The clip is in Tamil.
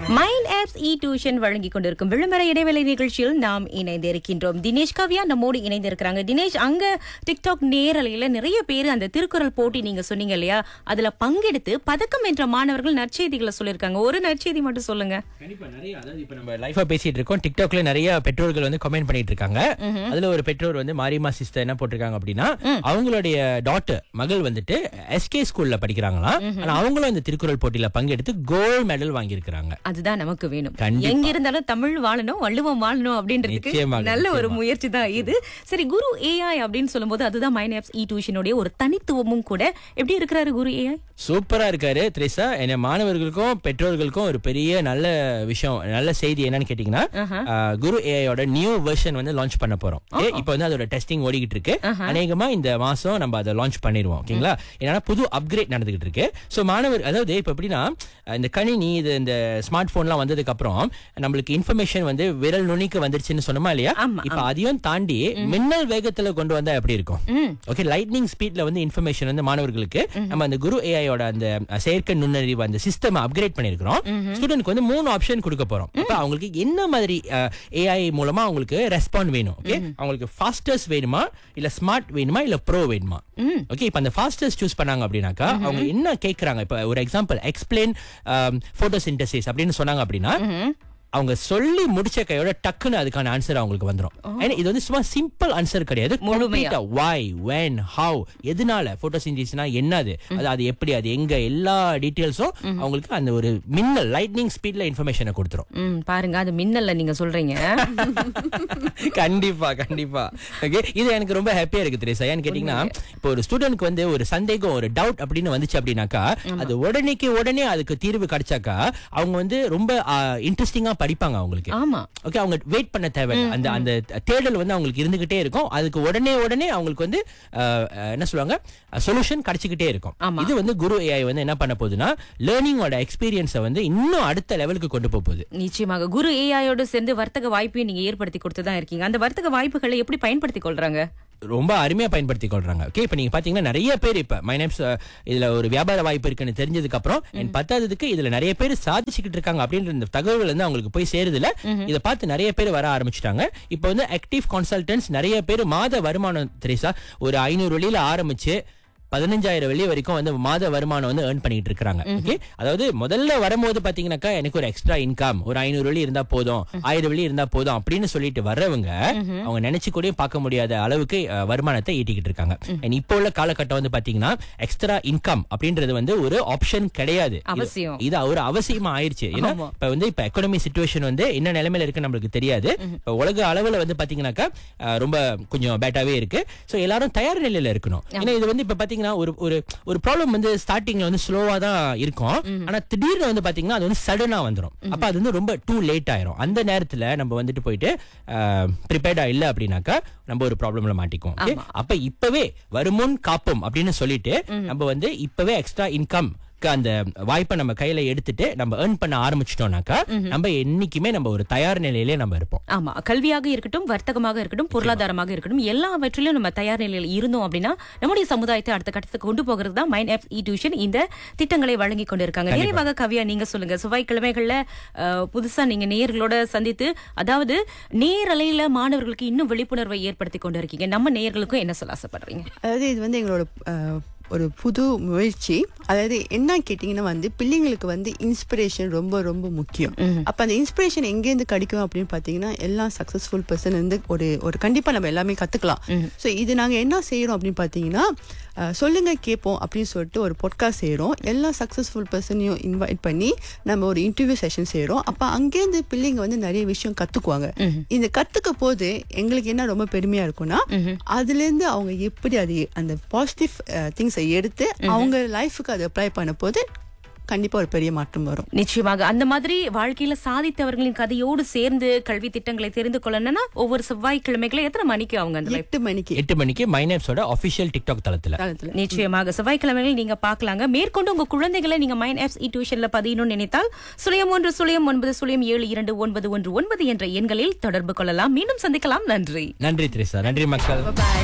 மைண்ட் ஆப்ஸ் இ டியூஷன் வழங்கி கொண்டிருக்கும் விளம்பர இடைவேளை நிகழ்ச்சியில் நாம் இணைந்திருக்கின்றோம் தினேஷ் கவ்யா நம்மோடு இணைந்திருக்கிறாங்க தினேஷ் அங்க டிக்டாக் நேரலையில நிறைய பேர் அந்த திருக்குறள் போட்டி நீங்க சொன்னீங்க இல்லையா அதுல பங்கெடுத்து பதக்கம் வென்ற மாணவர்கள் நற்செய்திகளை சொல்லியிருக்காங்க ஒரு நற்செய்தி மட்டும் சொல்லுங்க கண்டிப்பா நிறைய அதாவது இப்ப நம்ம லைஃபா பேசிட்டு இருக்கோம் டிக்டாக்ல நிறைய பெற்றோர்கள் வந்து கமெண்ட் பண்ணிட்டு இருக்காங்க அதுல ஒரு பெற்றோர் வந்து மாரிமா சிஸ்டர் என்ன போட்டிருக்காங்க அப்படின்னா அவங்களுடைய டாட்டர் மகள் வந்துட்டு எஸ்கே ஸ்கூல்ல படிக்கிறாங்களாம் ஆனா அவங்களும் இந்த திருக்குறள் போட்டியில பங்கெடுத்து கோல்ட் மெடல் வாங்கியிருக்கிறாங்க அதுதான் நமக்கு வேணும் கண்டிப்பா. எங்க இருந்தாலும் தமிழ் வாழணும் வள்ளுவம் வாழணும் அப்படின்றதுக்கு நிச்சயமாக, நல்ல ஒரு நிச்சயமாக. முயற்சி தான் இது சரி குரு ஏஐ அப்படின்னு சொல்லும்போது அதுதான் மைண்ட் ஆப்ஸ் இ டியூஷனுடைய ஒரு தனித்துவமும் கூட எப்படி இருக்கிறாரு குரு ஏஐ சூப்பரா இருக்காரு த்ரிஷா என்ன மாணவர்களுக்கும் பெற்றோர்களுக்கும் ஒரு பெரிய நல்ல விஷயம் நல்ல செய்தி என்னன்னு கேட்டீங்கன்னா ஆஹ், குரு ஏஐயோட நியூ வெர்ஷன் வந்து லான்ச் பண்ண போறோம் Okay? இப்போ வந்து அதோட டெஸ்டிங் ஓடிக்கிட்டு இருக்கு அநேகமா இந்த மாசம் நம்ம அதை லான்ச் பண்ணிடுவோம் ஓகேங்களா ஏன்னா புது அப்கிரேட் நடந்துகிட்டு இருக்கு சோ மாணவர் அதாவது இப்போ எப்படின்னா இந்த கணினி இது இந்த ஸ்மார்ட் போன்லாம் வந்ததுக்கு அப்புறம் நம்மளுக்கு இன்ஃபர்மேஷன் வந்து விரல் நுனிக்கு வந்துருச்சுன்னு சொன்னோமா இல்லையா ஆமா, இப்போ அதையும் தாண்டி மின்னல் வேகத்துல கொண்டு வந்தா எப்படி இருக்கும் ம். ஓகே லைட்னிங் ஸ்பீட்ல வந்து இன்ஃபர்மேஷன் வந்து மாணவர்களுக்கு நம்ம அந்த குரு ஏஐயோட அந்த அஹ், செயற்கை நுண்ணறிவு அந்த சிஸ்டம் அப்கிரேட் பண்ணிருக்கிறோம் ஸ்டூடெண்ட்க்கு வந்து மூணு ஆப்ஷன் கொடுக்க போறோம் அப்ப அவங்களுக்கு என்ன மாதிரி ஏஐ மூலமா அவங்களுக்கு ரெஸ்பாண்ட் வேணும் ஓகே அவங்களுக்கு ஃபாஸ்டஸ்ட் வேணுமா இல்ல ஸ்மார்ட் வேணுமா இல்ல ப்ரோ வேணுமா ஓகே இப்போ அந்த ஃபாஸ்டஸ்ட் சூஸ் பண்ணாங்க அப்படின்னாக்கா அவங்க என்ன கேக்குறாங்க இப்போ ஒரு எக்ஸாம்பிள் எக்ஸ்பிளைன் போட்டோசிந்தசிஸ் அப்படின்னு சொன்னாங்க அப்படின்னா அவங்க சொல்லி முடிச்ச கையோட டக்குன்னு அதுக்கான ஆன்சர் அவங்களுக்கு வந்துரும் ஏன்னா இது வந்து சும்மா சிம்பிள் ஆன்சர் கிடையாது முழுமையா. வை வென் ஹவ் எதனால போட்டோசிந்தசிஸ்னா என்னது அது அது எப்படி அது எங்க எல்லா டீடைல்ஸும் அவங்களுக்கு அந்த ஒரு மின்னல் லைட்னிங் ஸ்பீட்ல இன்ஃபர்மேஷனை கொடுத்துரும் ம் பாருங்க அது மின்னல்ல நீங்க சொல்றீங்க கண்டிப்பா கண்டிப்பா ஓகே இது எனக்கு ரொம்ப ஹாப்பியா இருக்கு தெரியுசா ஏன்னு கேட்டீங்கன்னா இப்போ ஒரு ஸ்டூடெண்ட்க்கு வந்து ஒரு சந்தேகம் ஒரு டவுட் அப்படின்னு வந்துச்சு அப்படின்னாக்கா அது உடனேக்கு உடனே அதுக்கு தீர்வு கிடைச்சாக்கா அவங்க வந்து ரொம்ப இன்ட்ரெஸ்டிங்கா படிப்பாங்க அவங்களுக்கு ஆமா ஓகே அவங்க வெயிட் பண்ண தேவை அந்த அந்த தேடல் வந்து அவங்களுக்கு இருந்துகிட்டே இருக்கும் அதுக்கு உடனே உடனே அவங்களுக்கு வந்து அஹ், அஹ், என்ன சொல்லுவாங்க சொல்யூஷன் கிடைச்சிக்கிட்டே இருக்கும் ஆமா. இது வந்து குரு ஏஐ வந்து என்ன பண்ண போகுதுன்னா லேர்னிங்கோட எக்ஸ்பீரியன்ஸை வந்து இன்னும் அடுத்த லெவலுக்கு கொண்டு போக போகுது நிச்சயமாக குரு ஏஐயோட சேர்ந்து வர்த்தக வாய்ப்பையும் நீங்க ஏற்படுத்தி கொடுத்து தான் இருக்கீங்க அந்த வர்த்தக வாய்ப்புகளை எப்படி பயன்படுத்தி கொள்றாங்க ரொம்ப அருமையா பயன்படுத்தி கொள்றாங்க ஓகே இப்போ நீங்க பாத்தீங்கன்னா நிறைய பேர் இப்ப மைனப்ஸ் இதுல ஒரு வியாபார வாய்ப்பு இருக்குன்னு தெரிஞ்சதுக்கு அப்புறம் and பத்தாததுக்கு இதுல நிறைய பேர் சாதிச்சுக்கிட்டு இருக்காங்க அப்படின்ற இந்த தகவல் வந்து அவங்களுக்கு போய் சேருதுல இதை பார்த்து நிறைய பேர் வர ஆரம்பிச்சிட்டாங்க இப்போ வந்து ஆக்டிவ் கன்சல்டன்ட்ஸ் நிறைய பேர் மாத வருமானம் தெரியுசா ஒரு ஐநூறு வெளியில ஆரம்பிச்சு பதினஞ்சாயிரம் வெளி வரைக்கும் வந்து மாத வருமானம் வந்து ஏர்ன் பண்ணிட்டு இருக்காங்க ஓகே அதாவது முதல்ல வரும்போது பாத்தீங்கன்னாக்கா எனக்கு ஒரு எக்ஸ்ட்ரா இன்கம் ஒரு ஐநூறு வெளி இருந்தா போதும் ஆயிரம் வெளி இருந்தா போதும் அப்படின்னு சொல்லிட்டு வர்றவங்க அவங்க நினைச்சு கூட பார்க்க முடியாத அளவுக்கு அஹ், வருமானத்தை ஈட்டிக்கிட்டு இருக்காங்க And இப்போ உள்ள காலகட்டம் வந்து பாத்தீங்கன்னா எக்ஸ்ட்ரா இன்கம் அப்படின்றது வந்து ஒரு ஆப்ஷன் கிடையாது இது- அவசியம். இது ஒரு அவசியமா ஆயிருச்சு ஏன்னா ஆமா. இப்ப வந்து இப்ப எக்கனாமி சுச்சுவேஷன் வந்து என்ன நிலைமையில இருக்கு நம்மளுக்கு தெரியாது இப்ப உலக அளவுல வந்து பாத்தீங்கன்னாக்கா அஹ், ரொம்ப கொஞ்சம் பேட்டாவே இருக்கு சோ எல்லாரும் தயார் நிலையில இருக்கணும் ஏன்னா இது வந்து இப்ப பாத்தீங்கன்னா ஒரு ஒரு ஒரு ப்ராப்ளம் வந்து ஸ்டார்டிங்ல வந்து ஸ்லோவா தான் இருக்கும் ஆனா திடீர்னு வந்து பாத்தீங்கன்னா அது வந்து சடனா வந்துரும் அப்ப அது வந்து ரொம்ப டூ லேட் ஆயிரும் அந்த நேரத்துல நம்ம வந்துட்டு போயிட்டு ப்ரிப்பேர்டா இல்ல அப்படின்னாக்கா நம்ம ஒரு ப்ராப்ளம்ல மாட்டிக்குவோம் okay? அப்ப இப்பவே வருமுன் காப்போம் அப்படின்னு சொல்லிட்டு நம்ம வந்து இப்பவே எக்ஸ்ட்ரா இன்கம் அந்த வாய்ப்பை நம்ம கையில எடுத்துட்டு நம்ம ஏர்ன் பண்ண ஆரம்பிச்சிட்டோம்னாக்கா நம்ம என்னைக்குமே நம்ம ஒரு தயார் நிலையிலே நம்ம இருப்போம் ஆமா கல்வியாக இருக்கட்டும் வர்த்தகமாக இருக்கட்டும் பொருளாதாரமாக இருக்கட்டும் எல்லாவற்றிலும் நம்ம தயார் நிலையில் இருந்தோம் அப்படின்னா நம்முடைய சமுதாயத்தை அடுத்த கட்டத்துக்கு கொண்டு போகிறது தான் மைண்ட் ஆப்ஸ் இ டியூஷன் இந்த திட்டங்களை வழங்கி கொண்டிருக்காங்க நிறைவாக கவியா நீங்க சொல்லுங்க செவ்வாய்க்கிழமைகள்ல அஹ், புதுசா நீங்க நேயர்களோட சந்தித்து அதாவது நேரலையில மாணவர்களுக்கு இன்னும் விழிப்புணர்வை ஏற்படுத்தி கொண்டு இருக்கீங்க நம்ம நேயர்களுக்கும் என்ன சொல்ல ஆசைப்படுறீங்க அதாவது இது வந்து எங்களோட அஹ், ஒரு புது முயற்சி அதாவது என்ன கேட்டிங்கன்னா வந்து பிள்ளைங்களுக்கு வந்து இன்ஸ்பிரேஷன் ரொம்ப ரொம்ப முக்கியம் அப்போ அந்த இன்ஸ்பிரேஷன் எங்கேருந்து கிடைக்கும் அப்படின்னு பார்த்தீங்கன்னா எல்லா சக்ஸஸ்ஃபுல் பர்சன் வந்து ஒரு ஒரு கண்டிப்பாக நம்ம எல்லாமே கற்றுக்கலாம் ஸோ இது நாங்கள் என்ன செய்கிறோம் அப்படின்னு பார்த்தீங்கன்னா அஹ், சொல்லுங்க கேட்போம் அப்படின்னு சொல்லிட்டு ஒரு பொட்காஸ்ட் செய்கிறோம் எல்லா சக்ஸஸ்ஃபுல் பர்சனையும் இன்வைட் பண்ணி நம்ம ஒரு இன்டர்வியூ செஷன் செய்கிறோம் அப்போ அங்கேருந்து பிள்ளைங்க வந்து நிறைய விஷயம் கற்றுக்குவாங்க இந்த கற்றுக்க போது எங்களுக்கு என்ன ரொம்ப பெருமையாக இருக்கும்னா அதுலேருந்து அவங்க எப்படி அது அந்த பாசிட்டிவ் திங்ஸை எடுத்து அவங்க லைஃபுக்கு அதை அப்ளை பண்ண போது கண்டிப்பாக ஒரு பெரிய மாற்றம் வரும் நிச்சயமாக அந்த மாதிரி வாழ்க்கையில சாதித்தவர்களின் கதையோடு சேர்ந்து கல்வி திட்டங்களை தெரிந்து கொள்ளணும்னா ஒவ்வொரு செவ்வாய்க்கிழமைகளை எத்தனை மணிக்கு அவங்க அந்த live எட்டு மணிக்கு எட்டு மணிக்கு மைனப்ஸோட அபிஷியல் டிக்டாக் தளத்துல காலத்தில் நிச்சயமாக செவ்வாய்க்கிழமைகள் நீங்க பார்க்கலாங்க மேற்கொண்டு உங்க குழந்தைகளை நீங்க மைண்ட் ஆப்ஸ் இ டியூஷன்ல பதியணும்னு நினைத்தால் சுழியம் ஒன்று சுழியம் ஒன்பது சுழியம் ஏழு இரண்டு ஒன்பது ஒன்று ஒன்பது என்ற எண்களில் தொடர்பு கொள்ளலாம் மீண்டும் சந்திக்கலாம் நன்றி நன்றி திரிசா நன்றி மக்கள்